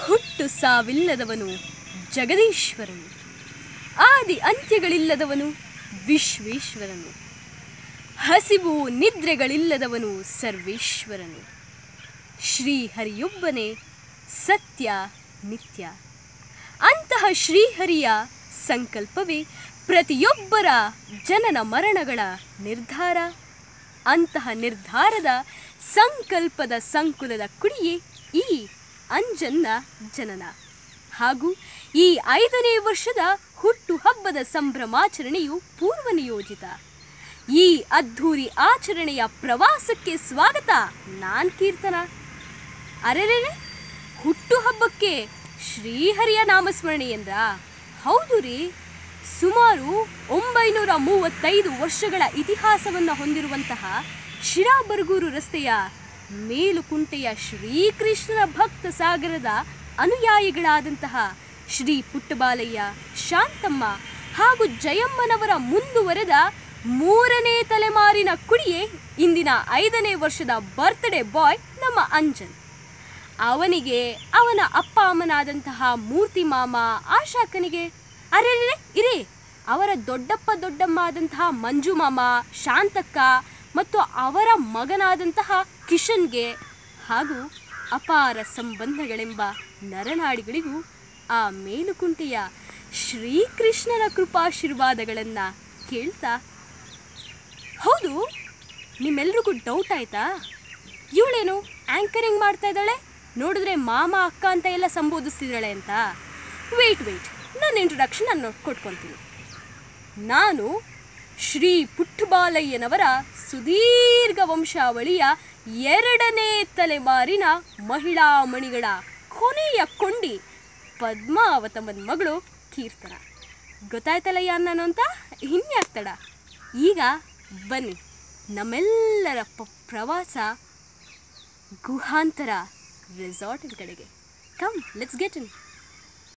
ಹುಟ್ಟು ಸಾವಿಲ್ಲದವನು ಜಗದೀಶ್ವರನು ಆದಿ ಅಂತ್ಯಗಳಿಲ್ಲದವನು ವಿಶ್ವೇಶ್ವರನು ಹಸಿವು ನಿದ್ರೆಗಳಿಲ್ಲದವನು ಸರ್ವೇಶ್ವರನು ಶ್ರೀಹರಿಯೊಬ್ಬನೇ ಸತ್ಯ ನಿತ್ಯ ಅಂತಹ ಶ್ರೀಹರಿಯ ಸಂಕಲ್ಪವೇ ಪ್ರತಿಯೊಬ್ಬರ ಜನನ ಮರಣಗಳ ನಿರ್ಧಾರ ಅಂತಹ ನಿರ್ಧಾರದ ಸಂಕಲ್ಪದ ಸಂಕುಲದ ಕುಡಿಯೇ ಈ ಅಂಜನ್ನ ಜನನ ಹಾಗೂ ಈ ಐದನೇ ವರ್ಷದ ಹುಟ್ಟುಹಬ್ಬದ ಸಂಭ್ರಮಾಚರಣೆಯು ಪೂರ್ವನಿಯೋಜಿತ ಈ ಅದ್ಧೂರಿ ಆಚರಣೆಯ ಪ್ರವಾಸಕ್ಕೆ ಸ್ವಾಗತ ನಾನ್ ಕೀರ್ತನ ಅರೆರೆರೆ ಹುಟ್ಟುಹಬ್ಬಕ್ಕೆ ಶ್ರೀಹರಿಯ ನಾಮಸ್ಮರಣೆ ಎಂದ್ರ ಹೌದು ರೀ ಸುಮಾರು ಒಂಬೈನೂರ ಮೂವತ್ತೈದು ವರ್ಷಗಳ ಇತಿಹಾಸವನ್ನು ಹೊಂದಿರುವಂತಹ ಶಿರಾಬರಗೂರು ರಸ್ತೆಯ ಮೇಲುಕುಂಟೆಯ ಶ್ರೀಕೃಷ್ಣನ ಭಕ್ತ ಸಾಗರದ ಅನುಯಾಯಿಗಳಾದಂತಹ ಶ್ರೀ ಪುಟ್ಟಬಾಲಯ್ಯ ಶಾಂತಮ್ಮ ಹಾಗೂ ಜಯಮ್ಮನವರ ಮುಂದುವರೆದ ಮೂರನೇ ತಲೆಮಾರಿನ ಕುಡಿಯೇ ಇಂದಿನ ಐದನೇ ವರ್ಷದ ಬರ್ತ್ಡೇ ಬಾಯ್ ನಮ್ಮ ಅಂಜನ್ ಅವನಿಗೆ ಅವನ ಅಪ್ಪ ಅಮ್ಮನಾದಂತಹ ಮೂರ್ತಿ ಮಾಮ ಆಶಾಕನಿಗೆ ಅರೆ ಇರೇ ಅವರ ದೊಡ್ಡಪ್ಪ ದೊಡ್ಡಮ್ಮ ಆದಂತಹ ಮಂಜು ಮಾಮ ಶಾಂತಕ್ಕ ಮತ್ತು ಅವರ ಮಗನಾದಂತಹ ಕಿಶನ್ಗೆ ಹಾಗೂ ಅಪಾರ ಸಂಬಂಧಗಳೆಂಬ ನರನಾಡಿಗಳಿಗೂ ಆ ಮೇಲುಕುಂಟೆಯ ಶ್ರೀಕೃಷ್ಣನ ಕೃಪಾಶೀರ್ವಾದಗಳನ್ನು ಕೇಳ್ತಾ ಹೌದು ನಿಮ್ಮೆಲ್ರಿಗೂ ಡೌಟ್ ಆಯ್ತಾ ಇವಳೇನು ಆ್ಯಂಕರಿಂಗ್ ಮಾಡ್ತಾ ಇದ್ದಾಳೆ ನೋಡಿದ್ರೆ ಮಾಮ ಅಕ್ಕ ಅಂತ ಎಲ್ಲ ಸಂಬೋಧಿಸ್ತಿದ್ದಾಳೆ ಅಂತ ವೆಯ್ಟ್ ವೆಯ್ಟ್ ನನ್ನ ಇಂಟ್ರೊಡಕ್ಷನ್ ನಾನು ಕೊಟ್ಕೊತೀನಿ ನಾನು ಶ್ರೀ ಪುಟ್ಟಬಾಲಯ್ಯನವರ ಸುದೀರ್ಘ ವಂಶಾವಳಿಯ ಎರಡನೇ ತಲೆಮಾರಿನ ಮಹಿಳಾ ಮಣಿಗಳ ಕೊನೆಯ ಕೊಂಡಿ ಪದ್ಮಾವತಮ್ಮನ ಮಗಳು ಕೀರ್ತನ ಗೊತ್ತಾಯ್ತಲ್ಲಯ್ಯ ನಾನು ಅಂತ ಇನ್ಯಾಕ್ತಡ ಈಗ ಬನ್ನಿ ನಮ್ಮೆಲ್ಲರ ಪ ಪ್ರವಾಸ ಗುಹಾಂತರ ರೆಸಾರ್ಟಿನ ಕಡೆಗೆ ಕಮ್ ಲೆಟ್ಸ್ ಗೆಟ್ ಇನ್